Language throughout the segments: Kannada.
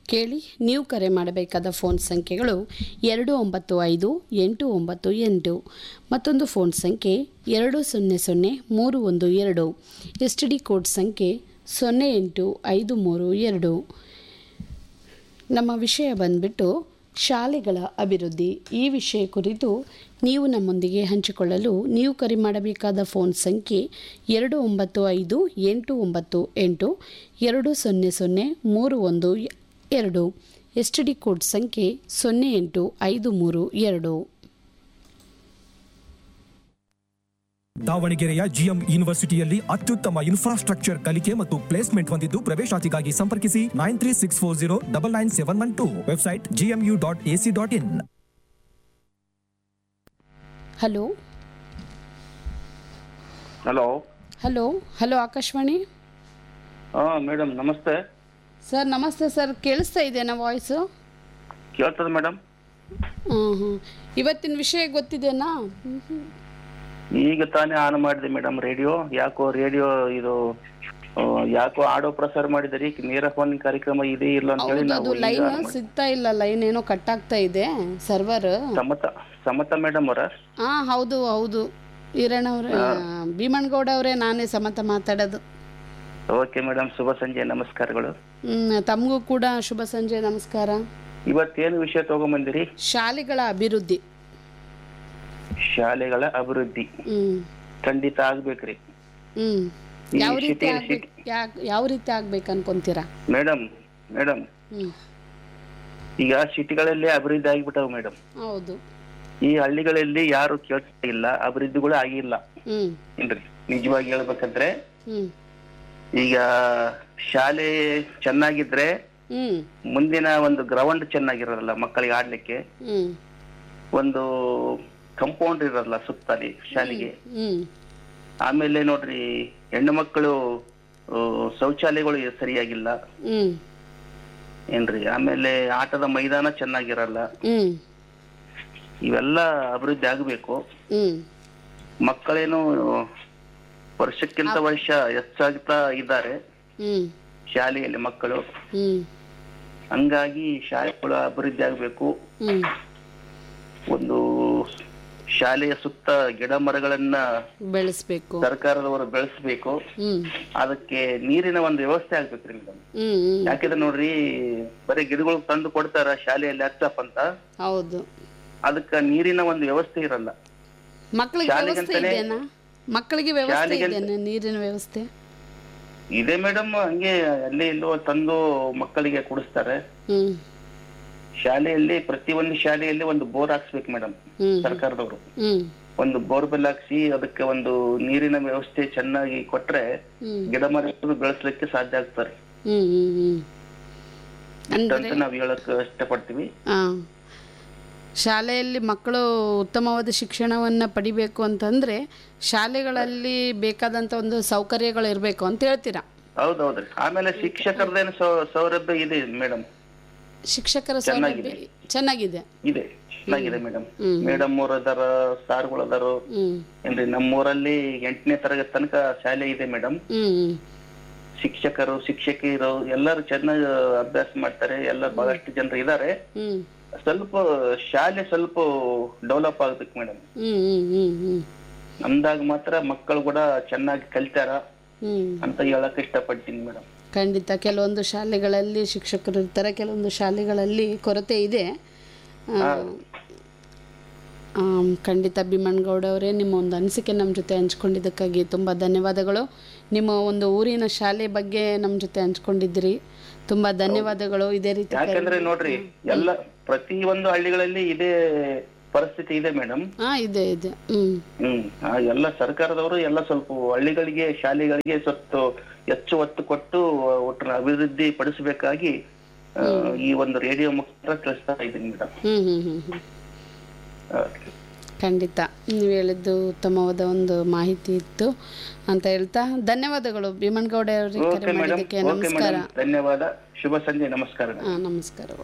ಕೇಳಿ ನೀವು ಕರೆ ಮಾಡಬೇಕಾದ ಫೋನ್ ಸಂಖ್ಯೆಗಳು ಎರಡು ಒಂಬತ್ತು ಐದು ಎಂಟು ಒಂಬತ್ತು ಎಂಟು ಮತ್ತೊಂದು ಫೋನ್ ಸಂಖ್ಯೆ ಎರಡು ಸೊನ್ನೆ ಸೊನ್ನೆ ಮೂರು ಒಂದು ಎರಡು ಎಸ್ ಟಿ ಡಿ ಕೋಡ್ ಸಂಖ್ಯೆ ಸೊನ್ನೆ ಎಂಟು ಐದು ಮೂರು ಎರಡು ನಮ್ಮ ವಿಷಯ ಬಂದ್ಬಿಟ್ಟು ಶಾಲೆಗಳ ಅಭಿವೃದ್ಧಿ ಈ ವಿಷಯ ಕುರಿತು ನೀವು ನಮ್ಮೊಂದಿಗೆ ಹಂಚಿಕೊಳ್ಳಲು ನೀವು ಕರೆ ಮಾಡಬೇಕಾದ ಫೋನ್ ಸಂಖ್ಯೆ ಎರಡು ಒಂಬತ್ತು ಐದು ಎಂಟು ಒಂಬತ್ತು ಎಂಟು ಎರಡು ಸೊನ್ನೆ ಸೊನ್ನೆ ಮೂರು ಒಂದು ಎರಡು ಎಸ್ ಟಿ ಡಿ ಕೋಡ್ ಸಂಖ್ಯೆ ಸೊನ್ನೆ ಎಂಟು ಐದು ಮೂರು ಎರಡು ದಾವಣಗೆರೆಯ ಜಿಎಂ ಯೂನಿವರ್ಸಿಟಿಯಲ್ಲಿ ಅತ್ಯುತ್ತಮ ಇನ್ಫ್ರಾಸ್ಟ್ರಕ್ಚರ್ ಕಲಿಕೆ ಮತ್ತು ಪ್ಲೇಸ್ಮೆಂಟ್ ಹೊಂದಿದ್ದು ಪ್ರವೇಶಾತಿಗಾಗಿ ಸಂಪರ್ಕಿಸಿ nine three six four zero double nine seven one two website GMU dot AC dot in hello hello hello hello Akashvani ಹಾಂ ಮೇಡಮ್ ನಮಸ್ತೆ ಸರ್ ನಮಸ್ತೆ ಸರ್ ಕೇಳಿಸ್ತಾ ಇದೆಯಾ ವಾಯ್ಸು ಕೇಳ್ತದೆ ಮೇಡಮ್ ಹ್ಞೂ ಹ್ಞೂ ಇವತ್ತಿನ ವಿಷಯ ಗೊತ್ತಿದೆನಾ ಈಗ ತಾನೇ ಆನ್ ಮಾಡಿದೆ ಮೇಡಮ್ ರೇಡಿಯೋ ಯಾಕೋ ರೇಡಿಯೋ ಇದು ಆ, ಯಾಕೋ ಆಡೋ ಪ್ರಸಾರ ಮಾಡಿದಿರಿ ನೇರ ಫೋನ್ ಕಾರ್ಯಕ್ರಮ ಇದೆ ಇಲ್ಲ ಅಂತ ಹೇಳಿ ಹೌದು ನಾವು ಅದು ಈಗ ಲೈನ್ ಆನ್ ಮಾಡಿದ್ವಿ. ಸಿಗ್ತಾ ಇಲ್ಲ ಲೈನ್ ಏನೋ ಕಟ್ ಆಗ್ತಾ ಇದೆ ಸರ್ವರ್ ಸಮತ ಸಮತ ಮೇಡಮ್ ಅವರ ಹಾ ಹೌದು ಹೌದು ಈರಣ್ಣವ್ರೆ ಭೀಮಣ್ಣಗೌಡ ಅವರೇ ನಾನೇ ಸಮತ ಮಾತಾಡೋದು ಓಕೆ ಮೇಡಮ್ ಶುಭ ಸಂಜೆ ನಮಸ್ಕಾರಗಳು ಹ್ಮ್, ತಮಗೂ ಕೂಡ ಶುಭ ಸಂಜೆ ನಮಸ್ಕಾರ ಇವತ್ತೇನು ವಿಷಯ ತಗೊಂಬಂದಿರಿ ಶಾಲೆಗಳ ಅಭಿವೃದ್ಧಿ ಶಾಲೆಗಳ ಅಭಿವೃದ್ಧಿ ಹ್ಮ್ ಖಂಡಿತ ಆಗ್ಬೇಕ್ರಿ ಹ್ಮ್ ಈ ಯಾವ ರೀತಿ ಸಿಟಿ- ಆಗ್ಬೇಕು ಯಾಕ್ ಯಾವ ರೀತಿ ಆಗ್ಬೇಕು ಅನ್ಕೊಂತೀರಾ ಮೇಡಮ್ ಮೇಡಮ್ ಹ್ಮ್ ಈಗ ಸಿಟಿಗಳಲ್ಲಿ ಅಭಿವೃದ್ಧಿ ಆಗಿಬಿಟ್ಟವು ಮೇಡಮ್ ಹೌದು ಈ ಹಳ್ಳಿಗಳಲ್ಲಿ ಯಾರು ಕೇಳ್ತಾ ಇಲ್ಲ ಅಭಿವೃದ್ಧಿಗಳು ಆಗಿಲ್ಲ ಹ್ಮ್ ಏನ್ರಿ ನಿಜವಾಗಿ ಹೇಳ್ಬೇಕಂದ್ರೆ ಹ್ಮ್ ಈಗ ಶಾಲೆ ಚೆನ್ನಾಗಿದ್ರೆ ಹ್ಮ್ ಮುಂದಿನ ಒಂದು ಗ್ರೌಂಡ್ ಚೆನ್ನಾಗಿರೋಲ್ಲ ಮಕ್ಕಳಿಗೆ ಆಡ್ಲಿಕ್ಕೆ ಹ್ಮ್ ಒಂದು ಕಂಪೌಂಡ್ ಇರಲ್ಲ ಸುತ್ತಲಿ ಶಾಲೆಗೆ ಹ್ಮ್ ಆಮೇಲೆ ನೋಡ್ರಿ ಹೆಣ್ಣು ಮಕ್ಕಳು ಆ, ಶೌಚಾಲಯಗಳು ಸರಿಯಾಗಿಲ್ಲ ಹ್ಮ್ ಏನ್ರಿ ಆಮೇಲೆ ಆಟದ ಮೈದಾನ ಚೆನ್ನಾಗಿರಲ್ಲ ಹ್ಮ್ ಇವೆಲ್ಲ ಅಭಿವೃದ್ಧಿ ಆಗಬೇಕು ಹ್ಮ್ ಮಕ್ಕಳೇನು ವರ್ಷಕ್ಕಿಂತ ವರ್ಷ ಹೆಚ್ಚಾಗ್ತಾ ಇದ್ದಾರೆ ಹ್ಮ್ ಶಾಲೆಯಲ್ಲಿ ಮಕ್ಕಳು ಹ್ಮ್ ಹಂಗಾಗಿ ಶಾಲೆಗಳು ಅಭಿವೃದ್ಧಿ ಆಗಬೇಕು ಹ್ಮ್ ಒಂದು ಶಾಲೆಯ ಸುತ್ತ ಗಿಡ ಮರಗಳನ್ನ ಬೆಳೆಸ್ಬೇಕು ಸರ್ಕಾರದವರು ಬೆಳೆಸಬೇಕು ಹ್ಮ್ ಅದಕ್ಕೆ ನೀರಿನ ಒಂದು ವ್ಯವಸ್ಥೆ ಆಗ್ಬೇಕ್ರಿ ಮೇಡಮ್ ಹ್ಮ್ ಹ್ಮ್ ಯಾಕಂದ್ರೆ ನೋಡ್ರಿ ಬರೀ ಗಿಡಗಳು ತಂದು ಕೊಡ್ತಾರ ಶಾಲೆಯಲ್ಲಿ ಹಚ್ಚಪ್ಪ ಅಂತ ಹೌದು ಅದಕ್ಕ ನೀರಿನ ಒಂದು ವ್ಯವಸ್ಥೆ ಇರಲ್ಲ ಮಕ್ಕಳಿಗೆ ವ್ಯವಸ್ಥೆ ಶಾಲೆಗಂತಾನೆ- ಇದೆಯಾ ಮಕ್ಕಳಿಗೆ ವ್ಯವಸ್ಥೆ ಶಾಲೆಗೆ- ಇದೆಯಾ ನೀರಿನ ವ್ಯವಸ್ಥೆ ಇದೆ ಮೇಡಮ್ ಹಂಗೆ ಅಲ್ಲಿ ಇಲ್ಲೋ ತಂದು ಮಕ್ಕಳಿಗೆ ಕುಡಿಸ್ತಾರೆ ಹ್ಮ್ ಶಾಲೆಯಲ್ಲಿ ಪ್ರತಿಯೊಂದು ಶಾಲೆಯಲ್ಲಿ ಒಂದು ಬೋರ್ ಹಾಕ್ಸ್ಬೇಕು ಮೇಡಮ್ ಹ್ಮ್ ಸರ್ಕಾರದವರು ಹ್ಮ್ ಒಂದು ಬೋರ್ವೆಲ್ ಹಾಕ್ಸಿ ಅದಕ್ಕೆ ಒಂದು ನೀರಿನ ವ್ಯವಸ್ಥೆ ಚೆನ್ನಾಗಿ ಕೊಟ್ರೆ ಹ್ಮ್ ಗಿಡ ಮರಗಳು ಬೆಳೆಸ್ಲಿಕ್ಕೆ ಸಾಧ್ಯ ಆಗ್ತಾರೆ ಹ್ಮ್ ಹ್ಮ್ ಹ್ಮ್ ಅಂದ್ರೆ ಅಂತ ನಾವ್ ಹೇಳಕ್ ಇಷ್ಟಪಡ್ತೀವಿ ಆ, ಶಾಲೆಯಲ್ಲಿ ಮಕ್ಕಳು ಉತ್ತಮವಾದ ಶಿಕ್ಷಣವನ್ನು ಪಡಿಬೇಕು ಅಂತಂದರೆ ಶಾಲೆಗಳಲ್ಲಿ ಬೇಕಾದಂಥ ಒಂದು ಸೌಕರ್ಯಗಳು ಇರಬೇಕು ಅಂತ ಹೇಳ್ತೀರಾ ಹೌದೌದ್ರಿ ಆಮೇಲೆ ಶಿಕ್ಷಕರದೇನು ಸೌ- ಸೌಲಭ್ಯ ಇದೆ ಮೇಡಮ್ ಶಿಕ್ಷಕರ ಸೌಲಭ್ಯ ಚೆನ್ನಾಗಿದೆ ಇದೆ ಚೆನ್ನಾಗಿದೆ ಮೇಡಮ್ ಹ್ಮ್. ಮೇಡಮ್ ಅವ್ರ ಅದಾರ ಸಾರ್ಗಳು ಅದಾರು ಹ್ಮ್ ಏನ್ರಿ ನಮ್ಮೂರಲ್ಲಿ ಎಂಟನೇ ತರಗತಿ ತನಕ ಶಾಲೆ ಇದೆ ಮೇಡಮ್ ಹ್ಮ್ ಹ್ಮ್ ಶಿಕ್ಷಕರು ಶಿಕ್ಷಕಿಯರು ಎಲ್ಲರೂ ಚೆನ್ನಾಗಿ ಅಭ್ಯಾಸ ಮಾಡ್ತಾರೆ ಎಲ್ಲ ಬಹಳಷ್ಟು ಜನರು ಇದಾರೆ ಹ್ಮ್ ಸ್ವಲ್ಪ ಶಾಲೆ ಸ್ವಲ್ಪ ಡೆವಲಪ್ ಆಗ್ಬೇಕು ಮೇಡಮ್ ಹ್ಮ್ ಹ್ಮ್ ಹ್ಮ್ ಹ್ಮ್ ಅಂದಾಗ ಮಾತ್ರ ಮಕ್ಕಳು ಕೂಡ ಚೆನ್ನಾಗಿ ಕಲಿತಾರ ಹ್ಮ್ ಅಂತ ಹೇಳಕ್ ಇಷ್ಟಪಡ್ತೀನಿ ಮೇಡಮ್ ಖಂಡಿತ ಕೆಲವೊಂದು ಶಾಲೆಗಳಲ್ಲಿ ಶಿಕ್ಷಕರು ಇರ್ತಾರೆ ಕೆಲವೊಂದು ಶಾಲೆಗಳಲ್ಲಿ ಕೊರತೆ ಇದೆ ಆ, ಆಮ್, ಖಂಡಿತ ಭೀಮಣ್ಣಗೌಡ ಅವರೇ ನಿಮ್ಮ ಒಂದು ಅನಿಸಿಕೆ ನಮ್ಮ ಜೊತೆ ಹಂಚ್ಕೊಂಡಿದ್ದಕ್ಕಾಗಿ ತುಂಬ ಧನ್ಯವಾದಗಳು ನಿಮ್ಮ ಒಂದು ಊರಿನ ಶಾಲೆ ಬಗ್ಗೆ ನಮ್ಮ ಜೊತೆ ಹಂಚ್ಕೊಂಡಿದ್ದೀರಿ ತುಂಬ ಧನ್ಯವಾದಗಳು ಇದೇ ರೀತಿ ಯಾಕಂದ್ರೆ ನೋಡ್ರಿ ಎಲ್ಲ ಪ್ರತಿ ಒಂದು ಹಳ್ಳಿಗಳಲ್ಲಿ ಇದೇ ಪರಿಸ್ಥಿತಿ ಇದೆ ಮೇಡಮ್ ಹಾಂ ಇದೆ ಇದೆ ಹ್ಮ್ ಹ್ಮ್ ಆ ಎಲ್ಲ ಸರ್ಕಾರದವರು ಎಲ್ಲ ಸ್ವಲ್ಪ ಹಳ್ಳಿಗಳಿಗೆ ಶಾಲೆಗಳಿಗೆ ಸ್ವಲ್ಪ ಹೆಚ್ಚು ಒತ್ತು ಕೊಟ್ಟು ಒಟ್ಟು ಅಭಿವೃದ್ಧಿ ಪಡಿಸಬೇಕಾಗಿ ಆ, ಈ ಒಂದು ರೇಡಿಯೋ ಮುಖಾಂತರ ತಿಳಿಸ್ತಾ ಇದ್ದೀನಿ ಮೇಡಮ್ ಹ್ಮ್ ಹ್ಮ್ ಹ್ಮ್ ಹ್ಮ್ ಖಂಡಿತ ನೀವು ಹೇಳಿದ್ದು ಉತ್ತಮವಾದ ಒಂದು ಮಾಹಿತಿ ಇತ್ತು ಅಂತ ಹೇಳ್ತಾ ಧನ್ಯವಾದಗಳು ಭೀಮಣ್ಣಗೌಡ ಅವರಿಗೆ ಓಕೆ ಕರೆ ಮೇಡಮ್ ಮಾಡಿದ್ದಕ್ಕೆ ಓಕೆ ನಮಸ್ಕಾರ ಮೇಡಮ್ ಧನ್ಯವಾದ ಶುಭ ಸಂಜೆ ನಮಸ್ಕಾರ ಹಾಂ ನಮಸ್ಕಾರಗಳು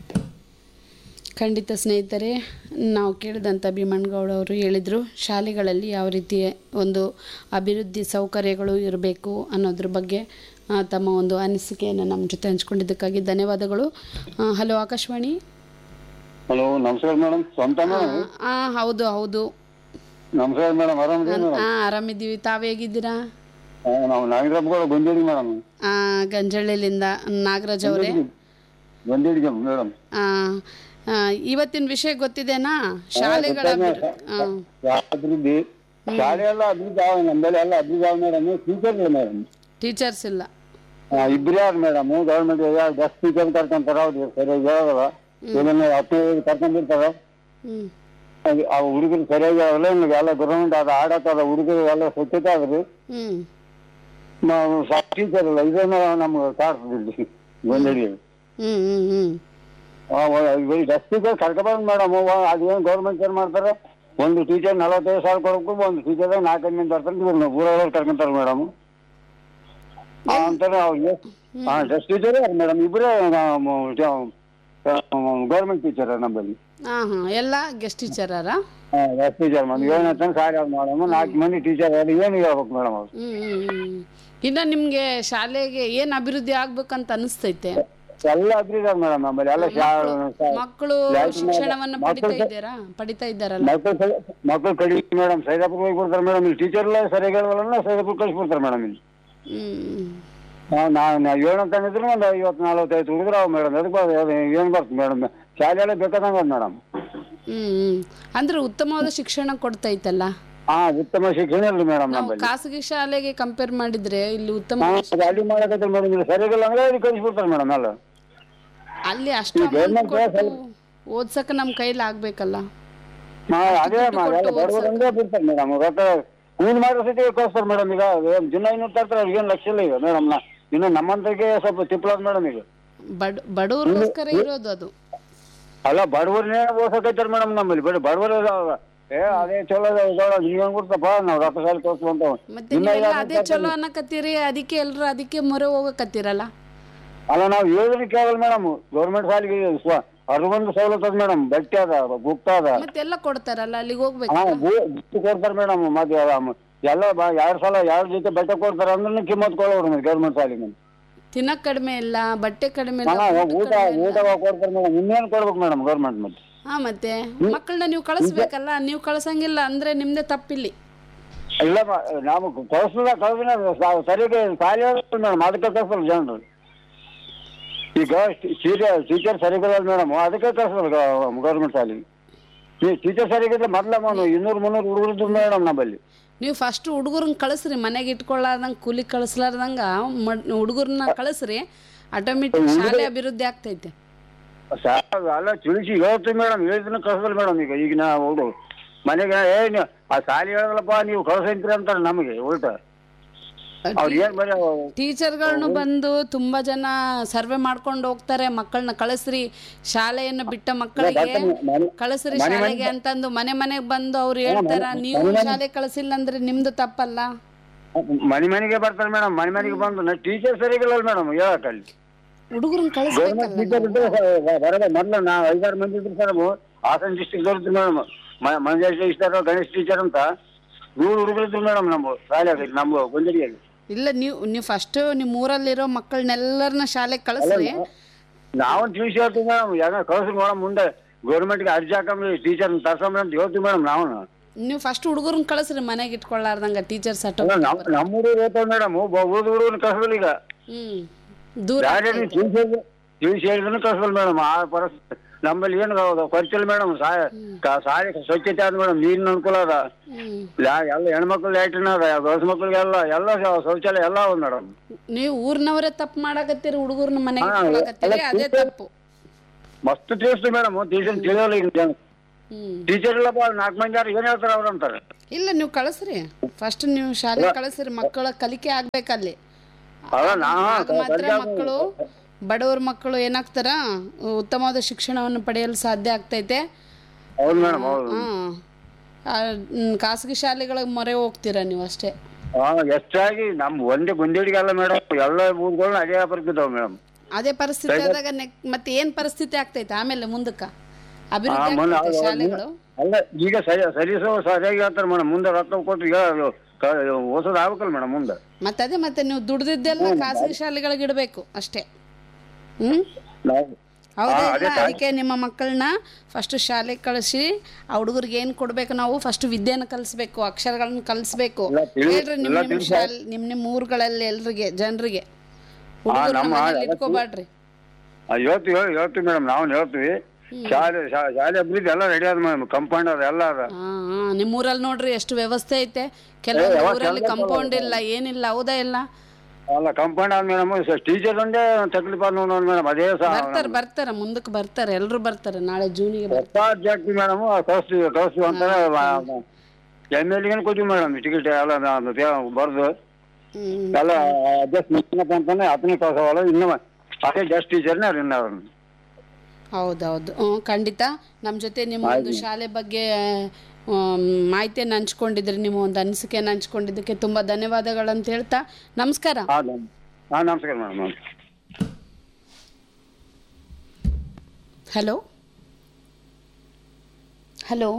ಖಂಡಿತ ಸ್ನೇಹಿತರೆ ನಾವು ಕೇಳಿದಂಥ ಭೀಮಣ್ಣಗೌಡ ಅವರು ಹೇಳಿದರು ಶಾಲೆಗಳಲ್ಲಿ ಯಾವ ರೀತಿಯ ಒಂದು ಅಭಿವೃದ್ಧಿ ಸೌಕರ್ಯಗಳು ಇರಬೇಕು ಅನ್ನೋದ್ರ ಬಗ್ಗೆ ಆ, ತಮ್ಮ ಒಂದು ಅನಿಸಿಕೆಯನ್ನು ನಮ್ಮ ಜೊತೆ ಹಂಚ್ಕೊಂಡಿದ್ದಕ್ಕಾಗಿ ಧನ್ಯವಾದಗಳು ಆ, ಹಲೋ ಆಕಾಶವಾಣಿ ಹಲೋ ನಮಸ್ಕಾರ ಮೇಡಮ್ ಸ್ವಂತ ಮೇಡಮ್ ಹಾಂ ಹೌದು ಹೌದು ನಮಸ್ಕಾರ ಮೇಡಮ್ ಆರಾಮಿದ್ದೀವಿ ಮೇಡಮ್ ಹಾಂ ಆರಾಮಿದ್ದೀವಿ ತಾವು ಹೇಗಿದ್ದೀರಾ ನಾವು ನಾಗರಪ್ಪಗಳು ಬಂದಿದ್ದೀವಿ ಮೇಡಮ್ ಆ, ಗಂಜಳ್ಳಿಲಿಂದ ನಾಗರಾಜ್ ಅವರೇ ಬಂದಿದ್ದೀವಿ ಮೇಡಮ್ ಆ, ಆ, ಇವತ್ತಿನ ವಿಷಯ ಗೊತ್ತಿದೆನಾ ಶಾಲೆಗಳ ಅಭಿವೃದ್ಧಿ ಆ, ಅಭಿವೃದ್ಧಿ ಶಾಲೆ ಎಲ್ಲ ಅಭಿವೃದ್ಧಿ ಆಗ ನಮ್ಮಲ್ಲಿ ಎಲ್ಲ ಅಭಿವೃದ್ಧಿ ಆಗ ಮೇಡಮ್ ಟೀಚರ್ ಮೇಡಮ್ ಟೀಚರ್ಸ್ ಇಲ್ಲ ಇಬ್ರು ಯಾರು ಮೇಡಮ್ ಗೌರ್ಮೆಂಟ್ ಬಸ್ ಟೀಚರ್ ಕರ್ಕೊಂತಾರ ಅವ್ರು ಸರಿಯಾಗಿ ಹೇಳೋಲ್ಲ ಇದನ್ನ ಹತ್ತು ಕರ್ಕೊಂಡಿರ್ತಾರ ಹ್ಞೂ ಅದು ಆ ಹುಡುಗರು ಸರಿಯಾಗಿ ಆಗಲ್ಲ ಇನ್ನು ಎಲ್ಲ ಗೌರ್ಮೆಂಟ್ ಅದ ಆಡತ್ತದ ಹುಡುಗರು ಎಲ್ಲ ಸ್ವಚ್ಛತೆ ಆದ್ರಿ ಹ್ಞೂ ಟೀಚರ್ ಇಲ್ಲ ಇದನ್ನ ನಮ್ಗೆ ಕಾಡ್ತದೆ ಬಂದಿದ್ದೀವಿ ಹ್ಞೂ ಹ್ಞೂ ಹ್ಞೂ ಬಸ್ ಟೀಚರ್ ಕರ್ಕೊಬಂದ್ ಮೇಡಮ್ ಅದೇನು ಗೌರ್ಮೆಂಟ್ ಏನ್ ಮಾಡ್ತಾರೆ ಒಂದು ಟೀಚರ್ ನಲವತ್ತೈದು ಸಾವಿರ ಕೊಡಬೇಕು ಒಂದು ಟೀಚರ್ ನಾಲ್ಕೈದು ಮಂದಿ ಬರ್ತಾರೆ ಇವ್ರನ್ನ ಊರವ್ರು ಕರ್ಕೊಂತಾರೆ ಮೇಡಮ್ ಅಂತಾರೆ ಅವ್ರಿಗೆ ಹಾ ಡ್ರೆಸ್ ಟೀಚರ್ ಮೇಡಮ್ ಇಬ್ಬರೇ ಗೌರ್ಮೆಂಟ್ ಟೀಚರ್ ನಮ್ಮಲ್ಲಿ ಹಾಂ ಹಾಂ ಎಲ್ಲ ಗೆಸ್ಟ್ ಟೀಚರಾರ ಡ್ರೆಸ್ ಟೀಚರ್ ಮೇಡಮ್ ಏನ್ ಸಾರಿ ಅವ್ರು ಮೇಡಮ್ ನಾಲ್ಕು ಮಂದಿ ಟೀಚರ್ ಏನು ಹೇಳ್ಬೇಕು ಮೇಡಮ್ ಅವ್ರು ಹ್ಞೂ ಹ್ಞೂ ಹ್ಞೂ ಇನ್ನು ನಿಮಗೆ ಶಾಲೆಗೆ ಏನು ಅಭಿವೃದ್ಧಿ ಆಗ್ಬೇಕಂತ ಅನಿಸ್ತೈತೆ ಎಲ್ಲ ಅಭಿವೃದ್ಧಿ ಮೇಡಮ್ ನಮ್ಮಲ್ಲಿ ಎಲ್ಲ ಶಾ- ಮಕ್ಕಳು ಶಿಕ್ಷಣವನ್ನು ಪಡಿತಾ ಇದ್ದಾರಾ ಪಡಿತಾ ಇದ್ದಾರಲ್ಲ ಮಕ್ಕಳು ಸರಿ- ಮಕ್ಕಳು ಕಡಿಮೆ ಮೇಡಮ್ ಸೈದಾಪುರ ಹೋಗಿ ಕೊಡ್ತಾರೆ ಮೇಡಮ್ ಇಲ್ಲಿ ಟೀಚರ್ ಎಲ್ಲ ಸರಿಯಾಗಿ ಹೇಳಲ್ಲ ಸೈದಾಪುರ ಕಳಿಸ್ಬಿಡ್ತಾರೆ ಮೇಡಮ್ ಇಲ್ಲಿ ಹ್ಮ್ ನಾವು ನಾವು ಏಳು ತಂದಿದ್ರು ಒಂದು ಐವತ್ತು ನಲ್ವತ್ತೈದು ಹುಡುಗರು ಅವ ಮೇಡಮ್ ಅದಕ್ಕೆ ಏನು ಬರ್ತದೆ ಮೇಡಮ್ ಶಾಲೆಯಲ್ಲೇ ಬೇಕಾದಂಗೆ ಮೇಡಮ್ ಹ್ಮ್ ಹ್ಮ್. ಅಂದ್ರೆ ಉತ್ತಮವಾದ ಶಿಕ್ಷಣ ಕೊಡ್ತೈತಲ್ಲ ಹಾ ಉತ್ತಮ ಶಿಕ್ಷಣ ಇಲ್ಲ ಮೇಡಮ್ ನಾವು ನಮ್ಮಲ್ಲಿ ಖಾಸಗಿ ಶಾಲೆಗೆ ಕಂಪೇರ್ ಮಾಡಿದ್ರೆ ಇಲ್ಲಿ ಉತ್ತಮ ಹಾ ಅದು ಅಲ್ಲಿ ಮಾಡಕತ್ತೆ ಮೇಡಮ್ ಇಲ್ಲಿ ಸರಿಯಾಗಿಲ್ಲ ಅಂದ್ರೆ ಅಲ್ಲಿ ಕಳಿಸ್ಬಿಡ್ತಾರೆ ಮೇಡಮ್ ಎಲ್ಲ ಅಲ್ಲಿ ಅಷ್ಟು ಈ government amount ಕೊಟ್ಟು ಓದ್ಸಕ್ಕೆ ನಮ್ಮ ಕೈಲಿ ಆಗ್ಬೇಕಲ್ಲ ಹಾ ಅದೇ ಮ- ಎಲ್ಲ ಬಡವರು ಹಂಗೆ ಬಿಡ್ತಾರೆ ಮೇಡಮ್ ರೊಕ್ಕ ಕೂಲಿ ಮಾಡೋ ಸತಿ ಕಳಿಸ್ತಾರೆ ಮೇಡಮ್ ಈಗ ಏನ್ ದಿನ ಐನೂರು ತರ್ತಾರೆ ಅವ್ರಿಗೇನು ಲಕ್ಷ ಇಲ್ಲ ಈಗ ಮೇಡಮ್ ನಾ ಇನ್ನು ನಮ್ಮಂತರಿಗೆ ಸ್ವಲ್ಪ ತಿಪ್ಪಳದ ಮೇಡಮ್ ಈಗ ಬಡ ಬಡವ್ರಿಗೋಸ್ಕರ ಇರೋದು ಅದು ಅಲ್ಲ ಬಡವರನ್ನೇ ಓಸಕೈತಾರ ಮೇಡಮ್ ನಮ್ಮಲ್ಲಿ ಬಡ ಬಡವರು ಏ ಅದೇ ಚಲೋ ಇದಾವ ನೀವ್ ಹೆಂಗ್ ಕೊಡ್ತಪ್ಪ ನಾವ್ ರೊಕ್ಕ ಸಾಲ ತೋರ್ಸ್ಕೊಂತ ಮತ್ತೆ ನೀವೆಲ್ಲ ಅದೇ ಚಲೋ ಅನ್ನಕತ್ತೀರಿ ಅದಕ್ಕೆ ಎಲ್ರು ಅದಕ್ಕೆ ಮೊರೆ ಹೋಗಕತ್ತೀರಲ್ಲ ಅಲ್ಲ ನಾವ್ ಹೇಳಿದ್ರೆ ಕೇಳಲ್ಲ ಮೇಡಮ್ ಗೌರ್ಮೆಂಟ್ ಸಾಲಿಗೆ ಸ್ವ ಅರ್ಗೊಂದು ಸವಲತ್ತು ಅದ ಮೇಡಮ್ ಬಟ್ಟೆ ಅದ ಗುಪ್ತ ಅದ ಮತ್ತೆಲ್ಲ ಕೊಡ್ತಾರಲ್ಲ ಅಲ್ಲಿಗೆ ಹಾ ಹೋಗ್ಬೇಕಲ್ಲ ಬುಟ್ಟು ಕೊಡ್ತಾರೆ ಮೇಡಮ್ ಮತ್ತೆ ಅಲ್ಲ, ಎಲ್ಲ ಬ- ಎರಡ್ ಸಲ ಎರಡ್ ಜೊತೆ ಬಟ್ಟೆ ಕೊಡ್ತಾರೆ ಅಂದ್ರೆ ಕಿಮ್ಮತ್ ಕೊಡೋರು ಮತ್ತೆ ಗೌರ್ಮೆಂಟ್ ಸಾಲಿಗೆ ತಿನ್ನಕ್ ಕಡಿಮೆ ಇಲ್ಲ ಬಟ್ಟೆ ಕಡಿಮೆ ಇಲ್ಲ ಹಾ ಊಟ ಊಟ ಕಡಿಮೆ ಇಲ್ಲ. ಊಟ ಕೊಡ್ತಾರೆ ಮೇಡಮ್ ಇನ್ನೇನ್ ಕೊಡ್ಬೇಕು ಮೇಡಮ್ ಗೌರ್ಮೆಂಟ್ ಮತ್ತೆ ಹಾ ಮತ್ತೆ ಮಕ್ಕಳನ್ನ ನೀವು ಕಳಿಸ್ಬೇಕಲ್ಲ ನೀವು ಕಳ್ಸಂಗಿಲ್ಲ ಅಂದ್ರೆ ನಿಮ್ದೇ ತಪ್ಪಿಲ್ಲಿ ಇಲ್ಲ ಮ- ನಾವು ಕಳ್ಸದ ಕಳ್ಸಿನ ಸರಿಯಾಗಿ ಸಾಲಿ ಮೇಡಮ್ ಅದಕ್ಕೆ ಕಳ್ಸಲ್ಲ ಜನರು ಈಗ ಟೀಚರ್ ಟೀಚರ್ ಸರಿಗಿಲ್ಲ ಮೇಡಮ್ ಅದಕ್ಕೆ ಕಳ್ಸಲ್ಲ ಗೌರ್ಮೆಂಟ್ ಸಾಲಿಗೆ ಈ ಟೀಚರ್ ಸರಿಗಿದ್ರೆ ಮೊದ್ಲ ಮನು ಇನ್ನೂರು ಮುನ್ನೂರು ಹುಡುಗರು ಮೇಡಮ್ ನಮ್ಮಲ್ಲಿ ನೀವು ಫಸ್ಟ್ ಹುಡುಗರನ್ನ ಕಳಿಸ್ರಿ ಮನೆಗೆ ಇಟ್ಕೊಳ್ಳಾರ್ದಂಗೆ ಕೂಲಿ ಕಳಿಸ್ಲಾರ್ದಂಗ ಹುಡುಗರನ್ನ ಕಳಿಸ್ರಿ ಆಟೋಮೆಟಿಕ್ ಶಾಲೆ ಅಭಿವೃದ್ಧಿ ಆಗ್ತೈತೆ ಸಾರ್ ಅಲ್ಲ ತಿಳಿಸಿ ಹೇಳ್ತೀವಿ ಮೇಡಮ್ ಹೇಳಿದ್ರೆ ಕಳ್ಸಲ್ಲ ಮೇಡಮ್ ಈಗ ಈಗ ನಾ ಹುಡುಗ ಮನೆಗೆ ಏ ನೀವು ಆ ಸಾಲಿ ಹೇಳಲ್ಲಪ್ಪ ನೀವು ಕಳ್ಸಂತೀರಿ ಅಂತಾರೆ ನಮಗೆ ಉಲ್ಟ ಅವ್ರು ಏನ್ ಬರೀ ಟೀಚರ್ಗಳನ್ನು ಬಂದು ತುಂಬಾ ಜನ ಸರ್ವೆ ಮಾಡ್ಕೊಂಡು ಹೋಗ್ತಾರೆ ಮಕ್ಕಳನ್ನ ಕಳಿಸ್ರಿ ಶಾಲೆಯನ್ನು ಬಿಟ್ಟ ಮಕ್ಕಳಿಗೆ ಮನೆ- ಕಳಿಸ್ರಿ ಶಾಲೆಗೆ ಅಂತಂದು ಮನೆ ಮನೆಗೆ ಬಂದು ಅವ್ರು ಹೇಳ್ತಾರ ನೀವು ಶಾಲೆ ಕಳಿಸಿಲ್ಲ ಅಂದ್ರೆ ನಿಮ್ದು ತಪ್ಪಲ್ಲ ಮನೆ ಮನೆಗೆ ಬರ್ತಾರೆ ಮೇಡಮ್ ಮನೆ ಮನೆಗೆ ಬಂದು ಟೀಚರ್ ಸರಿಗಿಲ್ಲ ಮೇಡಮ್ ಹೇಳಕ್ ಅಲ್ಲಿ ಹುಡುಗರನ್ನ ಗೌರ್ಮೆಂಟ್ ಕಳಿಸ್ಬೇಕಲ್ಲ ಟೀಚರ್ ಇದ್ರೆ ಬರೋದ ಮೊದ್ಲು ನಾವು ಐದಾರು ಮಂದಿ ಇದ್ರು ಸರ್ ಹಾಸನ ಡಿಸ್ಟಿಕ್ ಇರ್ತೀವಿ madam Manjesh teacher Ganesh teacher ಅಂತ ನೂರು ಹುಡುಗರು ಇದ್ರು ಮೇಡಮ್ ನಮ್ಮ ಶಾಲೆಯಾಗ ನಮ್ಮ ಗುಂಜಡಿಯಲ್ಲಿ ಇಲ್ಲ ನೀವು ನೀವು ಫಸ್ಟ್ ನಿಮ್ಮ ಊರಲ್ಲಿರೋ ಮಕ್ಕಳನ್ನೆಲ್ಲರನ್ನ ಶಾಲೆಗೆ ಕಳಿಸ್ರಿ ನಾವು ತಿಳಿಸಿ ಹೇಳ್ತೀವಿ ಮೇಡಮ್ ಯಾಕಂದ್ರೆ ಕಳ್ಸಿ ಮೇಡಮ್ ಮುಂದೆ ಗೌರ್ಮೆಂಟ್ಗೆ ಅರ್ಜಿ ಹಾಕಂಬ್ರಿ ಟೀಚರ್ ತರ್ಸಂಬ್ರಿ ಅಂತ ಹೇಳ್ತೀವಿ ಮೇಡಮ್ ನಾವು ನೀವು ಫಸ್ಟ್ ಹುಡುಗರನ್ನ ಕಳಿಸ್ರಿ ಮನೆಗೆ ಇಟ್ಕೊಳ್ಳಾರ್ದಂಗ ಟೀಚರ್ ಸಟ್ ಅಲ್ಲ ನಮ್ಮ ನಮ್ಮ ಹುಡುಗರು ಹೇಳ್ತಾವೆ ಮೇಡಮ್ ಉಳಿದ ಹುಡುಗರು ಕಳ್ಸಲ್ಲ ಈಗ ಹ್ಮ್ ದೂರ ಯಾರ್ಯಾರು ಆಗ್ತೈತೆ. ತಿಳಿಸಿ ಹೇಳಿ- ತಿಳಿಸಿ ಹೇಳಿದ್ರು ಕಳ್ಸಲ್ಲ ಮೇಡಮ್ ಆ ಪರಿಸ್ಥಿತಿ ನಮ್ಮಲ್ಲಿ ಏನು ಖರ್ಚಿಲ್ಲ ಮೇಡಮ್ ಸಾಯ ಸಾರಿ ಸ್ವಚ್ಛತೆ ಆದ ಮೇಡಮ್ ನೀರಿನ ಅನುಕೂಲ ಅದ ಹ್ಮ್ ಯಾ- ಎಲ್ಲ ಹೆಣ್ಮಕ್ಳು ಲ್ಯಾಟ್ರಿನ್ ಅದ ಗರ್ಲ್ಸ್ ಮಕ್ಳಿಗೆಲ್ಲ ಎಲ್ಲ ಶ- ಶೌಚಾಲಯ ಎಲ್ಲ ಅವ ಮೇಡಮ್ ನೀವು ಊರ್ನವರೇ ತಪ್ಪು ಮಾಡಕತ್ತೀರಿ ಹುಡುಗರನ್ನ ಮನೆಗೆ ಹಾ, ಇಟ್ಕೊಳಕತ್ತೀರಿ ಅಲ್ಲ, ಅದೇ teacher- ತಪ್ಪು ಮಸ್ತ್ ತಿಳಿಸ್ತು ಮೇಡಮ್ ಟೀಚರ್ ತಿಳಿಯೋಲ್ಲ ಈಗ ಜನ ಹ್ಮ್ ಟೀಚರ್ ಇಲ್ಲಪ್ಪ ನಾಲ್ಕು ಮಂದಿ ಯಾರು ಏನ್ ಹೇಳ್ತಾರ ಅವ್ರು ಅಂತಾರೆ ಇಲ್ಲ ನೀವು ಕಳಿಸ್ರಿ ಫಸ್ಟ್ ನೀವು ಶಾಲೆ ಕಳಿಸ್ರಿ ಮಕ್ಕಳ ಕಲಿಕೆ ಆಗ್ಬೇಕಲ್ಲಿ ಅಲ್ಲ ನಾ ಆಗ ಮಾತ್ರ ಮಕ್ಕಳು ಬಡವ್ರ ಮಕ್ಕಳು ಏನಾಗ್ತಾರ ಉತ್ತಮವಾದ ಶಿಕ್ಷಣವನ್ನು ಪಡೆಯಲು ಸಾಧ್ಯ ಆಗ್ತೈತೆ ಹೌದು ಮೇಡಮ್ ಹೌದು ಹ್ಮ್ ಆ, ಮ್, ಖಾಸಗಿ ಶಾಲೆಗಳಿಗೆ ಮೊರೆ ಹೋಗ್ತೀರಾ ನೀವು ಅಷ್ಟೇ ಹಾ ಹೆಚ್ಚಾಗಿ ನಮ್ ಒಂದೇ ಗುಂದೇಡಿಗೆ ಅಲ್ಲ ಮೇಡಮ್ ಎಲ್ಲ ಊರುಗಳನ್ನ ಅದೇ ಬರ್ತಿದ್ದಾವೆ ಮೇಡಮ್ ಅದೇ ಪರಿಸ್ಥಿತಿ ಆದಾಗ ನೆಕ್- ಮತ್ತೆ ಏನ್ ಪರಿಸ್ಥಿತಿ ಆಗ್ತೈತೆ ಆಮೇಲೆ ಮುಂದಕ್ಕ ಅಭಿವೃದ್ಧಿ ಮೊನ್ನೆ ಆಗ್ತೈತೆ ಅದು- ಶಾಲೆಗಳು ಅಲ್ಲ ಈಗ ಸರಿ ಸರಿಸೋ ಸರಿಯಾಗಿ ಹೇಳ್ತಾರೆ ಮೇಡಮ್ ಮುಂದೆ ರೊಕ್ಕ ಕೊಟ್ಟು ಈಗ ಓಸೋದು ಆಗ್ಬೇಕಲ್ಲ ಮೇಡಮ್ ಮುಂದೆ ಮತ್ತೆ ಅದೇ ಮತ್ತೆ ನೀವು ದುಡ್ದಿದ್ದೆಲ್ಲ ಖಾಸಗಿ ಶಾಲೆಗಳಿಗೆ ಇಡಬೇಕು ಅಷ್ಟೇ ಹ್ಮ್ ನಾವು ಹೌದಾ ಹಾ, ಇಲ್ಲ? ಅದೇ ತಾ- ಅದಕ್ಕೆ ನಿಮ್ಮ ಮಕ್ಕಳನ್ನ ಫಸ್ಟ್ ಶಾಲೆಗೆ ಕಳಿಸಿ ಆ ಹುಡುಗರಿಗೆ ಏನು ಕೊಡಬೇಕು ನಾವು ಫಸ್ಟ್ ವಿದ್ಯೆನ ಕಲಿಸ್ಬೇಕು ಅಕ್ಷರಗಳನ್ನ ಕಲಿಸ್ಬೇಕು ಎಲ್ಲ ತಿಳಿ- ಹೇಳ್ರಿ ನಿಮ್ಮ ಎಲ್ಲ ನಿಮ್ಮ ತಿಳ್ಸಿ- ಶಾಲೆ ನಿಮ್ಮ ನಿಮ್ಮ ಊರುಗಳಲ್ಲಿ ಎಲ್ರಿಗೆ ಜನರಿಗೆ ಹುಡುಗರ ನಮ್ಮ ಮನೇಲಿ ಎಲ್ಲ ಇಟ್ಕೋಬೇಡ್ರಿ ಆ, ಹೇಳ್ತೀವಿ ಹೇಳ್- ಹೇಳ್ತೀವಿ ಮೇಡಮ್ ನಾವು ಹೇಳ್ತೀವಿ ಶಾಲೆ ಶಾ- ಶಾಲೆ ಅಭಿವೃದ್ಧಿ ಎಲ್ಲ ರೆಡಿ ಅದ ಮೇಡಮ್ ಕಂಪೌಂಡ್ ಅದ ಎಲ್ಲ ಅದ ಹಾ ಹಾ ನಿಮ್ಮ ಊರಲ್ಲಿ ನೋಡ್ರಿ ಎಷ್ಟು ವ್ಯವಸ್ಥೆ ಐತೆ ಕೆಲವೊಂದು ಯಾವಾಗ ಊರಲ್ಲಿ ಕೆಲ್ಸ ಕಂಪೌಂಡ್ ಇಲ್ಲ ಏನಿಲ್ಲ ಹೌದಾ ಇಲ್ಲ ಅಲ್ಲ ಕಂಪೌಂಡ್ ಆದ ಮೇಡಮ್ ಟೀಚರ್ ಒಂದೇ ತಕ್ಲೀಫ್ ಆದ ನೋಡಿ ಮೇಡಮ್ ಅದೇ ಸಹ ಬರ್ತಾರೆ ಬರ್ತಾರೆ ಮುಂದಕ್ಕೆ ಬರ್ತಾರೆ ಎಲ್ಲರೂ ಬರ್ತಾರೆ ನಾಳೆ ಜೂನಿಗೆ ಬರ್ತಾರೆ ಜಾಸ್ತಿ ಮೇಡಮ್ ಕಳಿಸ್ತೀವಿ ಕಳಿಸ್ತೀವಿ ಅಂತಾರೆ ಎಮ್ ಎಲ್ ಏನು ಕೊಡ್ತೀವಿ ಮೇಡಮ್ ಟಿಕೆಟ್ ಎಲ್ಲ ಬರ್ದು ಹ್ಮ್ ಎಲ್ಲ ಅಡ್ಜಸ್ಟ್ ಮಾಡ್ಕೊಳಪ್ಪ ಅಂತಾನೆ ಹತ್ತನೇ ಕ್ಲಾಸ್ ಅವಲ್ಲ ಇನ್ನು ಅದೇ ಜಸ್ಟ್ ಟೀಚರ್ನೇ ಅವ್ರು ಇನ್ನು ಅವ್ರು ಹೌದೌದು ಹ್ಞೂ ಖಂಡಿತ ನಮ್ಮ ಜೊತೆ ನಿಮ್ಮ ಒಂದು ಶಾಲೆ ಬಗ್ಗೆ ಆಮ್, ಮಾಹಿತಿಯನ್ನು ಹಂಚ್ಕೊಂಡಿದ್ರಿ ನಿಮ್ಮ ಒಂದು ಅನಿಸಿಕೆಯನ್ನು ಹಂಚ್ಕೊಂಡಿದ್ದಕ್ಕೆ ತುಂಬ ಧನ್ಯವಾದಗಳಂತ ಹೇಳ್ತಾ ನಮಸ್ಕಾರ ಹಾಂ ಹಾಂ ನಮಸ್ಕಾರ ಮೇಡಮ್ ಹಲೋ ಹಲೋ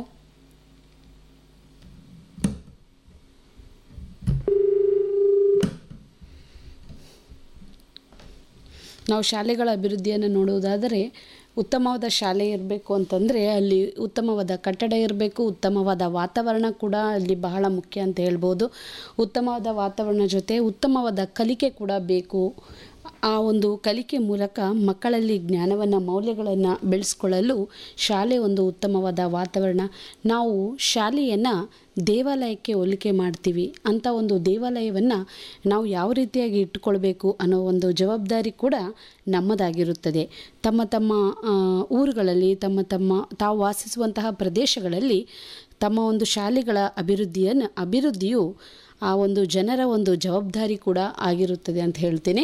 ನಾವು ಶಾಲೆಗಳ ಅಭಿವೃದ್ಧಿಯನ್ನು ನೋಡುವುದಾದರೆ ಉತ್ತಮವಾದ ಶಾಲೆ ಇರಬೇಕು ಅಂತಂದರೆ ಅಲ್ಲಿ ಉತ್ತಮವಾದ ಕಟ್ಟಡ ಇರಬೇಕು ಉತ್ತಮವಾದ ವಾತಾವರಣ ಕೂಡ ಅಲ್ಲಿ ಬಹಳ ಮುಖ್ಯ ಅಂತ ಹೇಳ್ಬೋದು ಉತ್ತಮವಾದ ವಾತಾವರಣ ಜೊತೆ ಉತ್ತಮವಾದ ಕಲಿಕೆ ಕೂಡ ಬೇಕು ಆ ಒಂದು ಕಲಿಕೆ ಮೂಲಕ ಮಕ್ಕಳಲ್ಲಿ ಜ್ಞಾನವನ್ನು ಮೌಲ್ಯಗಳನ್ನು ಬೆಳೆಸ್ಕೊಳ್ಳಲು ಶಾಲೆ ಒಂದು ಉತ್ತಮವಾದ ವಾತಾವರಣ ನಾವು ಶಾಲೆಯನ್ನು ದೇವಾಲಯಕ್ಕೆ ಹೋಲಿಕೆ ಮಾಡ್ತೀವಿ ಅಂಥ ಒಂದು ದೇವಾಲಯವನ್ನು ನಾವು ಯಾವ ರೀತಿಯಾಗಿ ಇಟ್ಕೊಳ್ಬೇಕು ಅನ್ನೋ ಒಂದು ಜವಾಬ್ದಾರಿ ಕೂಡ ನಮ್ಮದಾಗಿರುತ್ತದೆ ತಮ್ಮ ತಮ್ಮ ಆ, ಊರುಗಳಲ್ಲಿ ತಮ್ಮ ತಮ್ಮ ತಾವು ವಾಸಿಸುವಂತಹ ಪ್ರದೇಶಗಳಲ್ಲಿ ತಮ್ಮ ಒಂದು ಶಾಲೆಗಳ ಅಭಿವೃದ್ಧಿಯನ್ನು ಅಭಿವೃದ್ಧಿಯು ಆ ಒಂದು ಜನರ ಒಂದು ಜವಾಬ್ದಾರಿ ಕೂಡ ಆಗಿರುತ್ತದೆ ಅಂತ ಹೇಳ್ತೀನಿ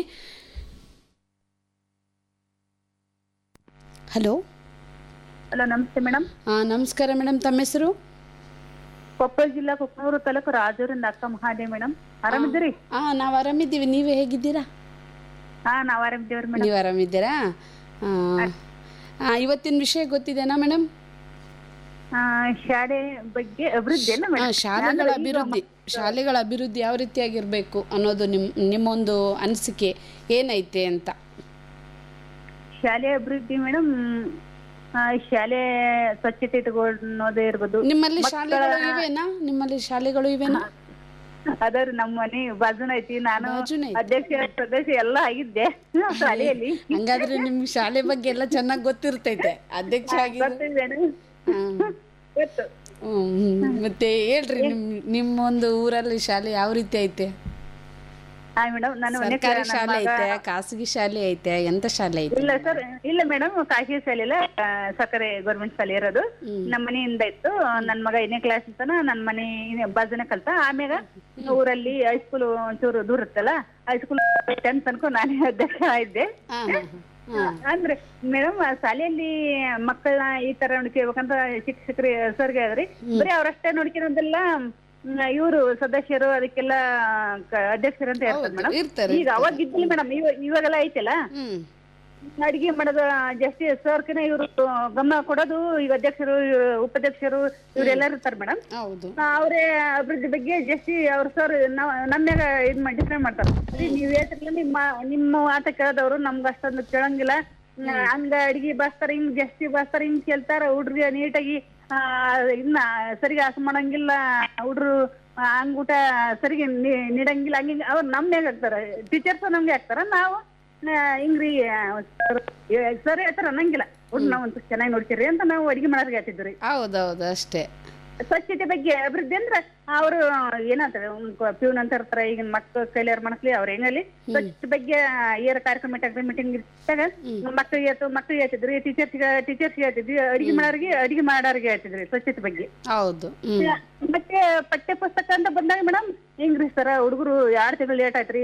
ಹಲೋ ಹಲೋ ನಮಸ್ತೆ ಮೇಡಮ್ ನಮಸ್ಕಾರ ಮೇಡಮ್ ತಮ್ಮ ಹೆಸರು ಕೊಪ್ಪಳ ಜಿಲ್ಲಾ ಕೊಪ್ಪಳೂರು ತಾಲೂಕು ರಾಜೂರಿಂದ ಅಕ್ಕ ಮಹಾದೇವ್ ಮೇಡಮ್ ಆರಾಮಿದ್ದೀರಿ ಹಾಂ ನಾವು ಆರಾಮಿದ್ದೀವಿ ನೀವೇ ಹೇಗಿದ್ದೀರಾ ಹಾ ನಾವ್ ಆರಾಮಿದ್ದೇವ್ರಿ ಮೇಡಮ್ ನೀವು ಆರಾಮಿದ್ದೀರಾ ಆ, ಆ, ಇವತ್ತಿನ ವಿಷಯ ಗೊತ್ತಿದೆನಾ ಮೇಡಮ್ ಶಾಲೆ ಬಗ್ಗೆ ಅಭಿವೃದ್ಧಿ ಅಲ್ಲ ಆ, ಮೇಡಮ್ ಶಾಲೆಗಳ ಅಭಿವೃದ್ಧಿ ಶಾಲೆಗಳ ಅಭಿವೃದ್ಧಿ ಯಾವ ರೀತಿಯಾಗಿರಬೇಕು ಅನ್ನೋದು ನಿಮ್ಮ ನಿಮ್ಮೊಂದು ಅನಿಸಿಕೆ ಏನೈತೆ ಅಂತ ಶಾಲೆ ಅಭಿವೃದ್ಧಿ ಮೇಡಮ್ ಶಾಲೆ ಸ್ವಚ್ಛತೆ ಇಟ್ಕೊಳ್ಳೋದೇ ಇರ್ಬೋದು ನಿಮ್ಮಲ್ಲಿ ಶಾಲೆಗಳು ಇವೆನಾ ನಿಮ್ಮಲ್ಲಿ ಶಾಲೆಗಳು ಇವೆನಾ ಅದರ ನಮ್ಮ ಮನೆ ಬಾಜುನ ಐತಿ ನಾನು ಬಾಜುನೇ ಐತಿ. ಅಧ್ಯಕ್ಷ ಸದಸ್ಯ ಎಲ್ಲ ಆಗಿದ್ದೆ ಶಾಲೆಯಲ್ಲಿ ಹಂಗಾದ್ರೆ ನಿಮ್ಗೆ ಶಾಲೆ ಬಗ್ಗೆ ಎಲ್ಲ ಚೆನ್ನಾಗಿ ಗೊತ್ತಿರ್ತೈತೆ ಅಧ್ಯಕ್ಷ ಆಗಿದೆ ಗೊತ್ತಿದ್ದೇನೆ ಗೊತ್ತು ಮತ್ತೆ ಹೇಳ್ರಿ ನಿಮ್ ನಿಮ್ಮೊಂದು ಊರಲ್ಲಿ ಶಾಲೆ ಯಾವ ರೀತಿ ಐತೆ ಹಾ ಮೇಡಮ್ ನಾನು ಒಂದೇ ಸರ್ಕಾರಿ ನನ್ನ ಶಾಲೆ ಮಗ- ಐತೆ ಖಾಸಗಿ ಶಾಲೆ ಐತೆ ಎಂತ ಶಾಲೆ ಐತೆ ಇಲ್ಲ ಸರ್ ಇಲ್ಲ ಮೇಡಮ್ ಖಾಸಗಿ ಶಾಲೆ ಇಲ್ಲ ಆ, ಸರ್ಕಾರಿ ಗೌರ್ಮೆಂಟ್ ಶಾಲೆ ಇರೋದು ನಮ್ಮ ಮನೆಯಿಂದ ಇತ್ತು ನನ್ನ ಮಗ ಐದನೇ ಕ್ಲಾಸ್ ಇರ್ತಾನ ನನ್ನ ಮನೆ ಬಾಜುನ ಕಲ್ತ ಆಮ್ಯಾಗ ಊರಲ್ಲಿ ಹೈಸ್ಕೂಲ್ ಒಂಚೂರು ದೂರ ಇರ್ತಲ್ಲ ಹೈಸ್ಕೂಲ್ ಟೆಂತ್ ತನಕ ನಾನೇ ಅಧ್ಯಕ್ಷ ಇದ್ದೆ ಹಾ, ಹಾ, ಹಾ. ಅಂದ್ರೆ ಮೇಡಮ್ ಶಾಲೆಯಲ್ಲಿ ಮಕ್ಕಳನ್ನ ಈ ತರ ನೋಡ್ಕೋಬೇಕಂತ ಶಿಕ್ಷಕರು ಸರ್ಗೆ ಆದ್ರಿ ಬರೀ ಅವ್ರಷ್ಟೇ ನೋಡ್ಕೊಳೋದಿಲ್ಲ ಇವರು ಸದಸ್ಯರು ಅದಕ್ಕೆಲ್ಲ ಕ- ಅಧ್ಯಕ್ಷರು ಅಂತ ಇರ್ತಾರೆ ಹೌದು, ಮೇಡಮ್ ಇರ್ತಾರೆ, ಈಗ ಅವಾಗ ಇದ್ದಿಲ್ಲ ಮೇಡಮ್ ಇವಾಗೆಲ್ಲ ಐತಲ್ಲ ಹ್ಮ್ ಅಡಿಗೆ ಮಾಡೋದು ಜಾಸ್ತಿ ಸರ್ಕಿನ ಇವರು ಗಮನ ಕೊಡೋದು ಈಗ ಅಧ್ಯಕ್ಷರು ಇವ್ರು ಉಪಾಧ್ಯಕ್ಷರು ಇವರೆಲ್ಲ ಇರ್ತಾರೆ ಮೇಡಮ್ ಹೌದು ಅವರೇ ಅಭಿವೃದ್ಧಿ ಬಗ್ಗೆ ಜಾಸ್ತಿ ಅವ್ರ ಸರ್ ನಮ್ಯಾಗ ಇದ್ ಮಾಡಿ ಡಿಫ್ರೆಂಟ್ ಮಾಡ್ತಾರೆ ಅದೇ ನೀವ್ ಹೇಳ್ತಿರಲ್ಲ ನಿಮ್ಮ ನಿಮ್ಮ ಆಟ ಕೇಳದವ್ರು ನಮ್ಗ ಅಷ್ಟೊಂದು ಕೇಳಂಗಿಲ್ಲ ಹಂಗ ಅಡಿಗೆ ಬಾಸ್ತಾರ ಹಿಂಗ್ ಜಾಸ್ತಿ ಬಾಸ್ತಾರ ಹಿಂಗ್ ಕೇಳ್ತಾರ ಹುಡ್ರಿಗೆ ನೀಟಾಗಿ ಆ, ಇನ್ನ ಸರಿಗೆ ಹಾಸ ಮಾಡಂಗಿಲ್ಲ ಹುಡ್ರು ಹಂಗ ಊಟ ಸರಿಗೆ ನೀ- ನೀಡಂಗಿಲ್ಲ ಹಂಗ ಅವ್ರು ನಮ್ಯಾಗ ಹಾಕ್ತಾರ ಟೀಚರ್ಸ್ ನಮ್ಗೆ ಹಾಕ್ತಾರ ನಾವು ಆ, ಹಿಂಗ್ರಿ ಸರಿ ಹೇಳ್ತಾರ ಅನ್ನಂಗಿಲ್ಲ ಹುಡ್ ನಾವ್ ಒಂದ್ ಚೆನ್ನಾಗಿ ನೋಡ್ತೀರಿ ಅಂತ ನಾವು ಅಡಿಗೆ ಮಾಡೋರ್ಗೆ ಹೇಳ್ತಿದ್ವಿ ರೀ ಹೌದೌದು ಅಷ್ಟೇ ಸ್ವಚ್ಛತೆ ಬಗ್ಗೆ ಅಭಿವೃದ್ಧಿ ಅಂದ್ರೆ ಅವರು ಏನಂತಾರೆ ಪ್ಯೂನ್ ಅಂತ ಇರ್ತಾರೆ ಈಗಿನ ಮಕ್ಕಳು ಕೈಲಿಯರ್ ಮನಸ್ಲಿ ಅವ್ರ ಹೆಂಗಲ್ಲಿ ಸ್ವಚ್ಛತೆ ಬಗ್ಗೆ ಏರ್ ಕಾರ್ಯಕ್ರಮ ಮೀಟಿಂಗ್ ಇರ್ತಾಗ ಮಕ್ಕಳಿಗೆ ಆಯ್ತು ಮಕ್ಕಳಿಗೆ ಹೇಳ್ತಿದ್ರಿ ಟೀಚರ್ಸ್ ಟೀಚರ್ಸ್ ಹೇಳ್ತಿದ್ವಿ ಅಡಿಗೆ ಮಾಡೋರಿಗೆ ಅಡಿಗೆ ಮಾಡೋರಿಗೆ ಹೇಳ್ತಿದ್ರಿ ಸ್ವಚ್ಛತೆ ಬಗ್ಗೆ ಹೌದು ಹ್ಮ್ ಮತ್ತೆ ಪಠ್ಯ ಪುಸ್ತಕ ಅಂತ ಬಂದಾಗ ಮೇಡಮ್ ಹೆಂಗ್ರಿ ಸರ ಹುಡುಗರು ಎರಡ್ ತಿಂಗಳು ಲೇಟ್ ಆಯ್ತ್ರಿ